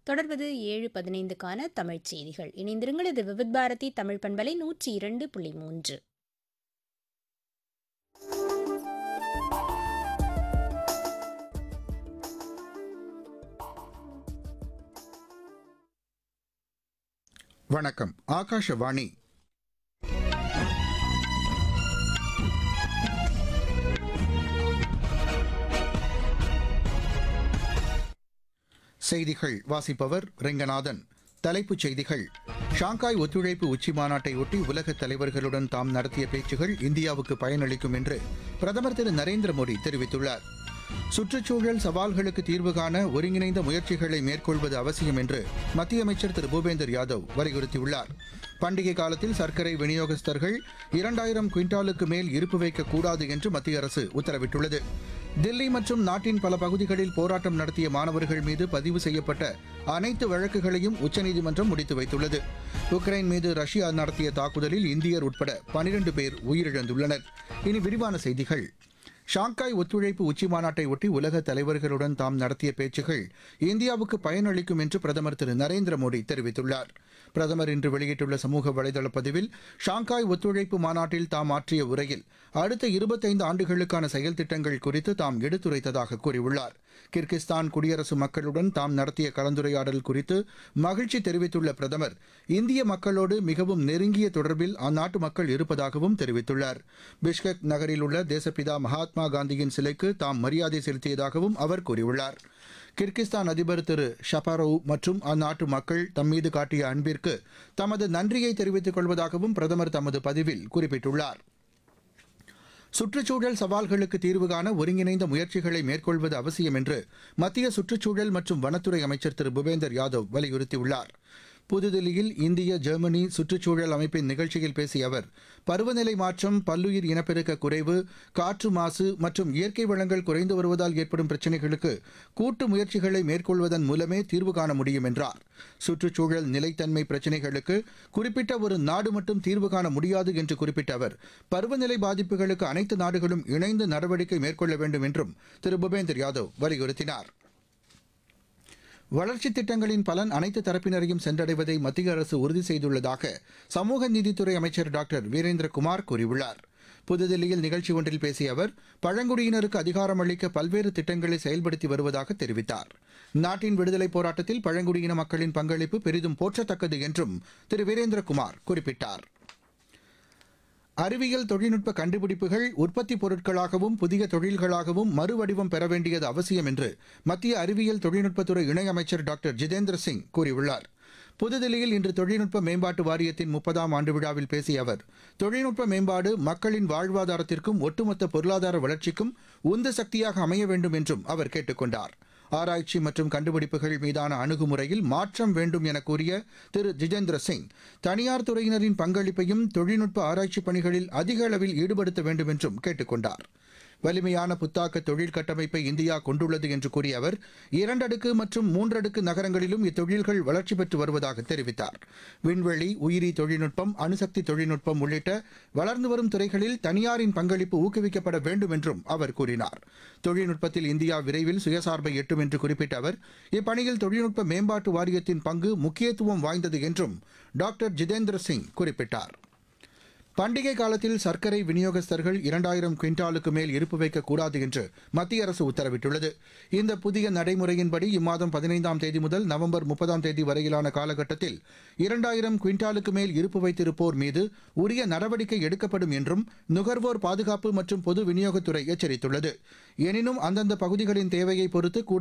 தொடர்வது ஏழு பதினைந்துக்கான தமிழ்ச் செய்திகள் இணைந்திருங்கள் இது விவித் பாரதி தமிழ் பண்பலை நூற்றி இரண்டு புள்ளி மூன்று வணக்கம் ஆகாஷவாணி செய்திகள் வாசிப்பவர் ரெங்கநாதன் தலைப்புச் செய்திகள் ஷாங்காய் ஒத்துழைப்பு உச்சி மாநாட்டையொட்டி உலகத் தலைவர்களுடன் தாம் நடத்திய பேச்சுகள் இந்தியாவுக்கு பயனளிக்கும் என்று பிரதமர் திரு நரேந்திர மோடி தெரிவித்துள்ளார் சுற்றுச்சூழல் சவால்களுக்கு தீர்வு காண ஒருங்கிணைந்த முயற்சிகளை மேற்கொள்வது அவசியம் என்று மத்திய அமைச்சர் திரு பூபேந்தர் யாதவ் வலியுறுத்தியுள்ளார் பண்டிகை காலத்தில் சர்க்கரை விநியோகஸ்தர்கள் இரண்டாயிரம் குவிண்டாலுக்கு மேல் இருப்பு வைக்கக்கூடாது என்று மத்திய அரசு உத்தரவிட்டுள்ளது தில்லி மற்றும் நாட்டின் பல பகுதிகளில் போராட்டம் நடத்திய மாணவர்கள் மீது பதிவு செய்யப்பட்ட அனைத்து வழக்குகளையும் உச்சநீதிமன்றம் முடித்து வைத்துள்ளது உக்ரைன் மீது ரஷ்யா நடத்திய தாக்குதலில் இந்தியர் உட்பட பனிரண்டு பேர் உயிரிழந்துள்ளனர் இனி விரிவான செய்திகள் ஷாங்காய் ஒத்துழைப்பு உச்சி மாநாட்டை ஒட்டி உலக தலைவர்களுடன் தாம் நடத்திய பேச்சுகள் இந்தியாவுக்கு பயனளிக்கும் என்று பிரதமர் திரு நரேந்திர மோடி தெரிவித்துள்ளார் பிரதமர் இன்று வெளியிட்டுள்ள சமூக வலைதள பதிவில் ஷாங்காய் ஒத்துழைப்பு மாநாட்டில் தாம் ஆற்றிய உரையில் அடுத்த இருபத்தைந்து ஆண்டுகளுக்கான செயல் திட்டங்கள் குறித்து தாம் எடுத்துரைத்ததாக கூறியுள்ளார் கிர்கிஸ்தான் குடியரசு மக்களுடன் தாம் நடத்திய கலந்துரையாடல் குறித்து மகிழ்ச்சி தெரிவித்துள்ள பிரதமர் இந்திய மக்களோடு மிகவும் நெருங்கிய தொடர்பில் அந்நாட்டு மக்கள் இருப்பதாகவும் தெரிவித்துள்ளார் பிஷ்கெக் நகரில் உள்ள தேசப்பிதா மகாத்மா காந்தியின் சிலைக்கு தாம் மரியாதை செலுத்தியதாகவும் அவர் கூறியுள்ளார் கிர்கிஸ்தான் அதிபர் திரு ஷபாரோவ் மற்றும் அந்நாட்டு மக்கள் தம்மீது காட்டிய அன்பிற்கு தமது நன்றியை தெரிவித்துக் கொள்வதாகவும் பிரதமர் தமது பதிவில் குறிப்பிட்டுள்ளார் சுற்றுச்சூழல் சவால்களுக்கு தீர்வு காண ஒருங்கிணைந்த முயற்சிகளை மேற்கொள்வது அவசியம் என்று மத்திய சுற்றுச்சூழல் மற்றும் வனத்துறை அமைச்சர் திரு பூபேந்தர் யாதவ் வலியுறுத்தியுள்ளார் புதுதில்லியில் இந்திய ஜெர்மனி சுற்றுச்சூழல் அமைப்பின் நிகழ்ச்சியில் பேசிய அவர் பருவநிலை மாற்றம் பல்லுயிர் இனப்பெருக்க குறைவு காற்று மாசு மற்றும் இயற்கை வளங்கள் குறைந்து வருவதால் ஏற்படும் பிரச்சினைகளுக்கு கூட்டு முயற்சிகளை மேற்கொள்வதன் மூலமே தீர்வு காண முடியும் என்றார் சுற்றுச்சூழல் நிலைத்தன்மை பிரச்சினைகளுக்கு குறிப்பிட்ட ஒரு நாடு மட்டும் தீர்வு காண முடியாது என்று குறிப்பிட்ட அவர் பருவநிலை பாதிப்புகளுக்கு அனைத்து நாடுகளும் இணைந்து நடவடிக்கை மேற்கொள்ள வேண்டும் என்றும் திரு பூபேந்தர் யாதவ் வலியுறுத்தினார் வளர்ச்சித் திட்டங்களின் பலன் அனைத்து தரப்பினரையும் சென்றடைவதை மத்திய அரசு உறுதி செய்துள்ளதாக சமூக நீதித்துறை அமைச்சர் டாக்டர் வீரேந்திரகுமார் கூறியுள்ளார் புதுதில்லியில் நிகழ்ச்சி ஒன்றில் பேசிய அவர் பழங்குடியினருக்கு அதிகாரம் அளிக்க பல்வேறு திட்டங்களை செயல்படுத்தி வருவதாக தெரிவித்தார் நாட்டின் விடுதலைப் போராட்டத்தில் பழங்குடியின மக்களின் பங்களிப்பு பெரிதும் போற்றத்தக்கது என்றும் திரு வீரேந்திரகுமார் குறிப்பிட்டார் அறிவியல் தொழில்நுட்ப கண்டுபிடிப்புகள் உற்பத்தி பொருட்களாகவும் புதிய தொழில்களாகவும் மறுவடிவம் பெற வேண்டியது அவசியம் என்று மத்திய அறிவியல் தொழில்நுட்பத்துறை இணையமைச்சர் டாக்டர் ஜிதேந்திர சிங் கூறியுள்ளார் புதுதில்லியில் இன்று தொழில்நுட்ப மேம்பாட்டு வாரியத்தின் முப்பதாம் ஆண்டு விழாவில் பேசிய அவர் தொழில்நுட்ப மேம்பாடு மக்களின் வாழ்வாதாரத்திற்கும் ஒட்டுமொத்த பொருளாதார வளர்ச்சிக்கும் உந்து சக்தியாக அமைய வேண்டும் என்றும் அவர் கேட்டுக் கொண்டார் ஆராய்ச்சி மற்றும் கண்டுபிடிப்புகள் மீதான அணுகுமுறையில் மாற்றம் வேண்டும் என கூறிய திரு ஜிதேந்திர சிங் தனியார் துறையினரின் பங்களிப்பையும் தொழில்நுட்ப ஆராய்ச்சி பணிகளில் அதிக அளவில் ஈடுபடுத்த வேண்டும் என்றும் கேட்டுக் கொண்டார் வலிமையான புத்தாக்க தொழில் கட்டமைப்பை இந்தியா கொண்டுள்ளது என்று கூறிய அவர் இரண்டடுக்கு மற்றும் மூன்றடுக்கு நகரங்களிலும் இத்தொழில்கள் வளர்ச்சி பெற்று வருவதாக தெரிவித்தார் விண்வெளி உயிரி தொழில்நுட்பம் அணுசக்தி தொழில்நுட்பம் உள்ளிட்ட வளர்ந்து வரும் துறைகளில் தனியாரின் பங்களிப்பு ஊக்குவிக்கப்பட வேண்டும் என்றும் அவர் கூறினார் தொழில்நுட்பத்தில் இந்தியா விரைவில் சுயசார்பை எட்டும் என்று குறிப்பிட்ட அவர் இப்பணியில் தொழில்நுட்ப மேம்பாட்டு வாரியத்தின் பங்கு முக்கியத்துவம் வாய்ந்தது என்றும் டாக்டர் ஜிதேந்திர சிங் குறிப்பிட்டார் பண்டிகை காலத்தில் சர்க்கரை விநியோகஸ்தர்கள் இரண்டாயிரம் குவிண்டாலுக்கு மேல் இருப்பு வைக்கக்கூடாது என்று மத்திய அரசு உத்தரவிட்டுள்ளது இந்த புதிய நடைமுறையின்படி இம்மாதம் பதினைந்தாம் தேதி முதல் நவம்பர் முப்பதாம் தேதி வரையிலான காலகட்டத்தில் இரண்டாயிரம் குவிண்டாலுக்கு மேல் இருப்பு வைத்திருப்போர் மீது உரிய நடவடிக்கை எடுக்கப்படும் என்றும் நுகர்வோர் பாதுகாப்பு மற்றும் பொது விநியோகத்துறை எச்சரித்துள்ளது எனினும் அந்தந்த பகுதிகளின் தேவையை பொறுத்து கூடுதல்